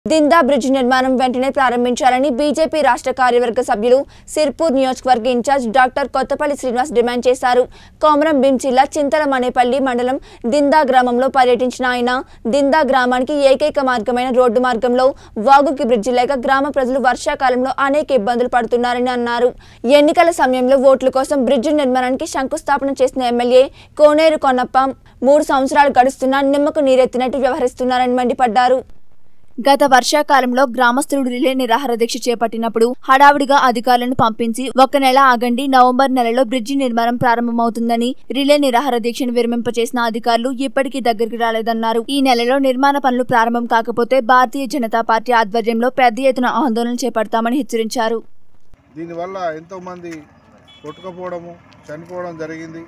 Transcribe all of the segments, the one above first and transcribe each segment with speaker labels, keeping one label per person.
Speaker 1: దిందా bridge నిర్మాణం వెంటనే ప్రారంభించాలని బీజేపీ రాష్ట్ర కార్యవర్గ సభ్యులు సిర్పూర్ నియోజకవర్గ incharge doctor Kothapalli Srinivas demand చేశారు కోమరం భీం జిల్లా చింతలమనేపల్లి మండలం దిందా గ్రామంలో పర్యటించిన ఆయన దిందా గ్రామానికి ఏకైక మార్గమైన రోడ్డు మార్గంలో వాగుకి బ్రిడ్జి లేక గ్రామ ప్రజలు వర్షాకాలంలో అనేక ఇబ్బందులు పడుతున్నారని అన్నారు ఎన్నికల సమయంలో ఓట్ల కోసం బ్రిడ్జి నిర్మాణానికి శంకుస్థాపన చేసిన ఎమ్మెల్యే కోనేరు కొన్నప్ప మూడు సంవత్సరాలు గడుస్తున్నా నిమ్మకు నీరెత్తినట్టు వ్యవహరిస్తున్నారని మండిపడ్డారు గత వర్షాకాలంలో గ్రామస్తులు రిలే నిరాహార దీక్ష చేపట్టినప్పుడు హడావుడిగా అధికారులను పంపించి ఒక నెల ఆగండి నవంబర్ నెలలో బ్రిడ్జి నిర్మాణం ప్రారంభమవుతుందని రిలే నిరాహార దీక్షను విరమింపచేసిన అధికారులు ఇప్పటికీ దగ్గరికి రాలేదన్నారు ఈ నెలలో నిర్మాణ పనులు ప్రారంభం కాకపోతే భారతీయ జనతా పార్టీ ఆధ్వర్యంలో పెద్ద ఎత్తున ఆందోళన చేపడతామని హెచ్చరించారు
Speaker 2: దీనివల్ల ఎంతోమంది కొట్టుకుపోవడము చనిపోవడం జరిగింది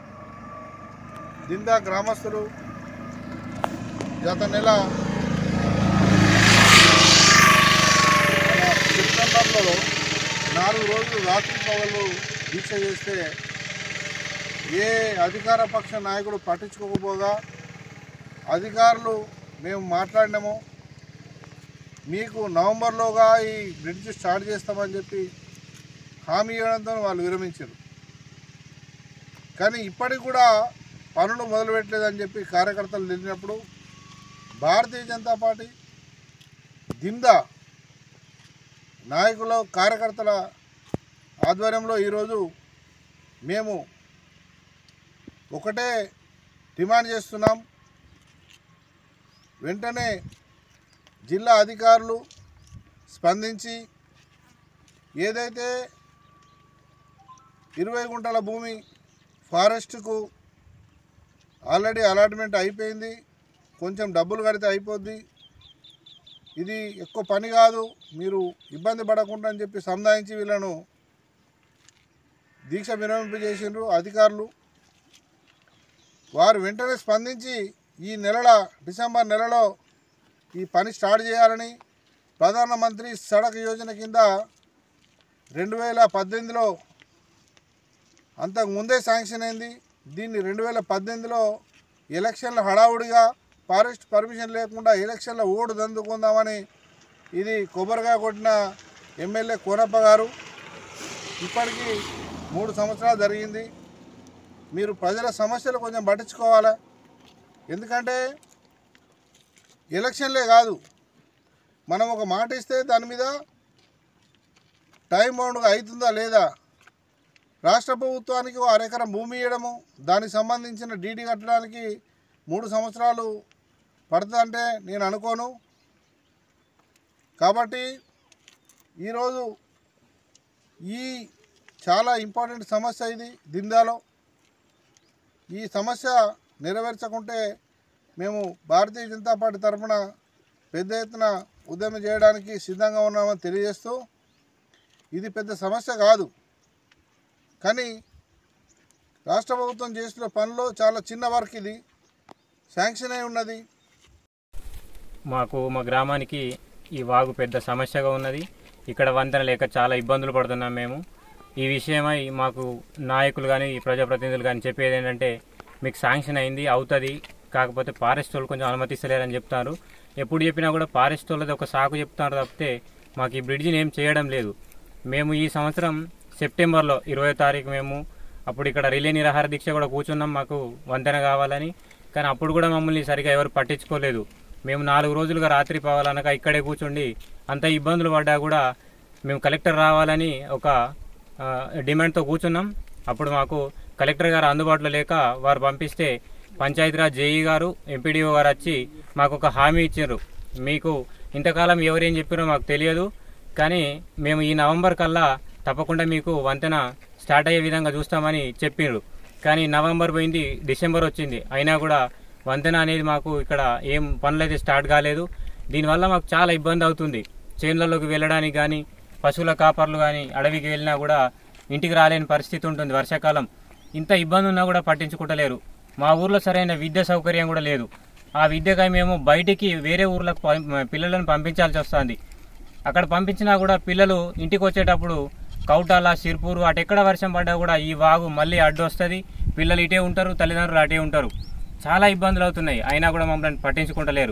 Speaker 2: దిందా గ్రామస్తులు గత నెల సెప్టెంబర్లో నాలుగు రోజులు రాత్రి పగలు దీక్ష చేస్తే ఏ అధికార పక్ష నాయకుడు పట్టించుకోకపోగా అధికారులు మేము మాట్లాడినాము మీకు నవంబర్లోగా ఈ బ్రిడ్జ్ స్టార్ట్ చేస్తామని చెప్పి హామీ ఇవ్వడంతో వాళ్ళు విరమించారు కానీ ఇప్పటికి కూడా పనులు మొదలుపెట్టలేదని చెప్పి కార్యకర్తలు తెలిసినప్పుడు భారతీయ జనతా పార్టీ దిందా నాయకుల కార్యకర్తల ఆధ్వర్యంలో ఈరోజు మేము ఒకటే డిమాండ్ చేస్తున్నాం వెంటనే జిల్లా అధికారులు స్పందించి ఏదైతే ఇరవై గుంటల భూమి ఫారెస్ట్కు ఆల్రెడీ అలాట్మెంట్ అయిపోయింది కొంచెం డబ్బులు కడితే అయిపోద్ది ఇది ఎక్కువ పని కాదు మీరు ఇబ్బంది పడకుండా అని చెప్పి సంధానించి వీళ్ళను దీక్ష విరమింపు చేసిండ్రు అధికారులు వారు వెంటనే స్పందించి ఈ నెలల డిసెంబర్ నెలలో ఈ పని స్టార్ట్ చేయాలని ప్రధానమంత్రి సడక్ యోజన కింద రెండు వేల పద్దెనిమిదిలో అంతకు ముందే శాంక్షన్ అయింది దీన్ని రెండు వేల పద్దెనిమిదిలో ఎలక్షన్ల హడావుడిగా ఫారెస్ట్ పర్మిషన్ లేకుండా ఎలక్షన్ల ఓటు దందుకుందామని ఇది కొబ్బరిగా కొట్టిన ఎమ్మెల్యే కోనప్ప గారు ఇప్పటికీ మూడు సంవత్సరాలు జరిగింది మీరు ప్రజల సమస్యలు కొంచెం పట్టించుకోవాలి ఎందుకంటే ఎలక్షన్లే కాదు మనం ఒక మాట ఇస్తే దాని మీద టైం బౌండ్గా అవుతుందా లేదా రాష్ట్ర ప్రభుత్వానికి ఓ అరెకరం భూమి ఇవ్వడము దానికి సంబంధించిన డీడీ కట్టడానికి మూడు సంవత్సరాలు పడుతుందంటే నేను అనుకోను కాబట్టి ఈరోజు ఈ చాలా ఇంపార్టెంట్ సమస్య ఇది దిందాలో ఈ సమస్య నెరవేర్చకుంటే మేము భారతీయ జనతా పార్టీ తరఫున పెద్ద ఎత్తున ఉద్యమం చేయడానికి సిద్ధంగా ఉన్నామని తెలియజేస్తూ ఇది పెద్ద సమస్య కాదు కానీ రాష్ట్ర ప్రభుత్వం చేసిన పనిలో చాలా చిన్న వర్క్ ఇది శాంక్షన్ అయి ఉన్నది
Speaker 3: మాకు మా గ్రామానికి ఈ వాగు పెద్ద సమస్యగా ఉన్నది ఇక్కడ వంతెన లేక చాలా ఇబ్బందులు పడుతున్నాం మేము ఈ విషయమై మాకు నాయకులు కానీ ప్రజాప్రతినిధులు కానీ చెప్పేది ఏంటంటే మీకు శాంక్షన్ అయింది అవుతుంది కాకపోతే ఫారెస్ట్ వాళ్ళు కొంచెం అనుమతిస్తలేరని చెప్తారు ఎప్పుడు చెప్పినా కూడా ఫారెస్ట్ వాళ్ళది ఒక సాకు చెప్తారు తప్పితే మాకు ఈ బ్రిడ్జిని ఏం చేయడం లేదు మేము ఈ సంవత్సరం సెప్టెంబర్లో ఇరవై తారీఖు మేము అప్పుడు ఇక్కడ రిలే నిరాహార దీక్ష కూడా కూర్చున్నాం మాకు వంతెన కావాలని కానీ అప్పుడు కూడా మమ్మల్ని సరిగా ఎవరు పట్టించుకోలేదు మేము నాలుగు రోజులుగా రాత్రి పోవాలనక ఇక్కడే కూర్చుండి అంత ఇబ్బందులు పడ్డా కూడా మేము కలెక్టర్ రావాలని ఒక ఆ, డిమాండ్తో కూర్చున్నాం అప్పుడు మాకు కలెక్టర్ గారు అందుబాటులో లేక వారు పంపిస్తే పంచాయతీరాజ్ జేఈ గారు ఎంపీడీఓ గారు వచ్చి మాకు ఒక హామీ ఇచ్చారు మీకు ఇంతకాలం ఎవరేం చెప్పారో మాకు తెలియదు కానీ మేము ఈ నవంబర్ కల్లా తప్పకుండా మీకు వంతెన స్టార్ట్ అయ్యే విధంగా చూస్తామని చెప్పిండ్రు కానీ నవంబర్ పోయింది డిసెంబర్ వచ్చింది అయినా కూడా వంతెన అనేది మాకు ఇక్కడ ఏం పనులు అయితే స్టార్ట్ కాలేదు దీనివల్ల మాకు చాలా ఇబ్బంది అవుతుంది చేన్లలోకి వెళ్ళడానికి కానీ పశువుల కాపర్లు కానీ అడవికి వెళ్ళినా కూడా ఇంటికి రాలేని పరిస్థితి ఉంటుంది వర్షాకాలం ఇంత ఇబ్బంది ఉన్నా కూడా పట్టించుకుంటలేరు మా ఊర్లో సరైన విద్య సౌకర్యం కూడా లేదు ఆ విద్యకై మేము బయటికి వేరే ఊర్లకు పం- పిల్లలను పంపించాల్సి వస్తుంది అక్కడ పంపించినా కూడా పిల్లలు ఇంటికి వచ్చేటప్పుడు కౌటాల సిర్పూరు అటు ఎక్కడ వర్షం పడ్డా కూడా ఈ వాగు మళ్ళీ అడ్డు వస్తుంది పిల్లలు ఇటే ఉంటారు తల్లిదండ్రులు అటే ఉంటారు చాలా ఇబ్బందులు అవుతున్నాయి అయినా కూడా మమ్మల్ని పట్టించుకుంటలేరు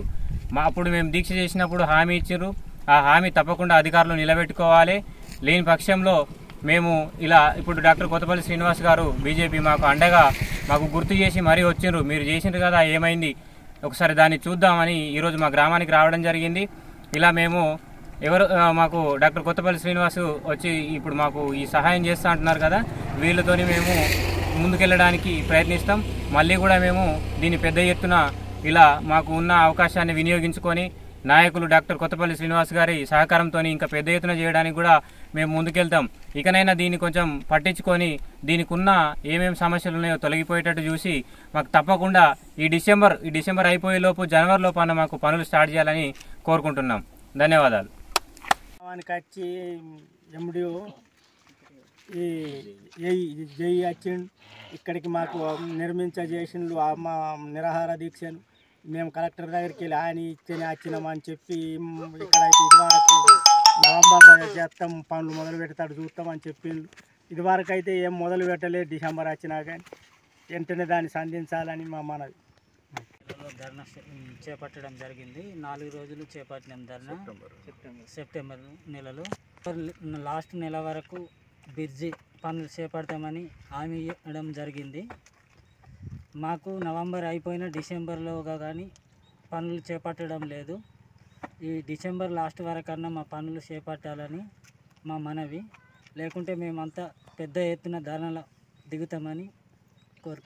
Speaker 3: మా అప్పుడు మేము దీక్ష చేసినప్పుడు హామీ ఇచ్చారు ఆ హామీ తప్పకుండా అధికారులు నిలబెట్టుకోవాలి లేని పక్షంలో మేము ఇలా ఇప్పుడు డాక్టర్ కొత్తపల్లి శ్రీనివాస్ గారు బీజేపీ మాకు అండగా మాకు గుర్తు చేసి మరీ వచ్చిండ్రు మీరు చేసిండ్రు కదా ఏమైంది ఒకసారి దాన్ని చూద్దామని ఈరోజు మా గ్రామానికి రావడం జరిగింది ఇలా మేము ఎవరు ఆ, మాకు డాక్టర్ కొత్తపల్లి శ్రీనివాస్ వచ్చి ఇప్పుడు మాకు ఈ సహాయం చేస్తా అంటున్నారు కదా వీళ్ళతోని మేము ముందుకెళ్ళడానికి ప్రయత్నిస్తాం మళ్ళీ కూడా మేము దీన్ని పెద్ద ఎత్తున ఇలా మాకు ఉన్న అవకాశాన్ని వినియోగించుకొని నాయకులు డాక్టర్ కొత్తపల్లి శ్రీనివాస్ గారి సహకారంతో ఇంకా పెద్ద ఎత్తున చేయడానికి కూడా మేము ముందుకెళ్తాం ఇకనైనా దీన్ని కొంచెం పట్టించుకొని దీనికి ఉన్న ఏమేమి సమస్యలు ఉన్నాయో తొలగిపోయేటట్టు చూసి మాకు తప్పకుండా ఈ డిసెంబర్ ఈ డిసెంబర్ అయిపోయే లోపు జనవరి లోపల మాకు పనులు స్టార్ట్ చేయాలని కోరుకుంటున్నాం ధన్యవాదాలు
Speaker 4: వానికి వచ్చి ఎండిఓ ఈ జై జై వచ్చిండు ఇక్కడికి మాకు నిర్మించజేసిండు ఆ మా నిరాహార దీక్షను మేము కలెక్టర్ దగ్గరికి వెళ్ళి ఆయన ఇచ్చిన వచ్చినామని చెప్పి మ్, ఇక్కడైతే ఇదివరకు నవంబర్ చేస్తాం పనులు మొదలు పెడతాడు చూస్తామని చెప్పిండు ఇదివరకు అయితే ఏం మొదలు పెట్టలేదు డిసెంబర్ వచ్చినా కానీ వెంటనే దాన్ని సంధించాలని మా మనవి
Speaker 5: ధర్నా చే- చేపట్టడం జరిగింది నాలుగు రోజులు చేపట్టినాం ధర్నా సెప్టెంబర్ నెలలో లాస్ట్ నెల వరకు బ్రిడ్జి పనులు చేపడతామని హామీ ఇవ్వడం జరిగింది మాకు నవంబర్ అయిపోయిన డిసెంబర్లోగా కానీ పనులు చేపట్టడం లేదు ఈ డిసెంబర్ లాస్ట్ వరకన్నా మా పనులు చేపట్టాలని మా మనవి లేకుంటే మేమంతా పెద్ద ఎత్తున ధర్నాలు దిగుతామని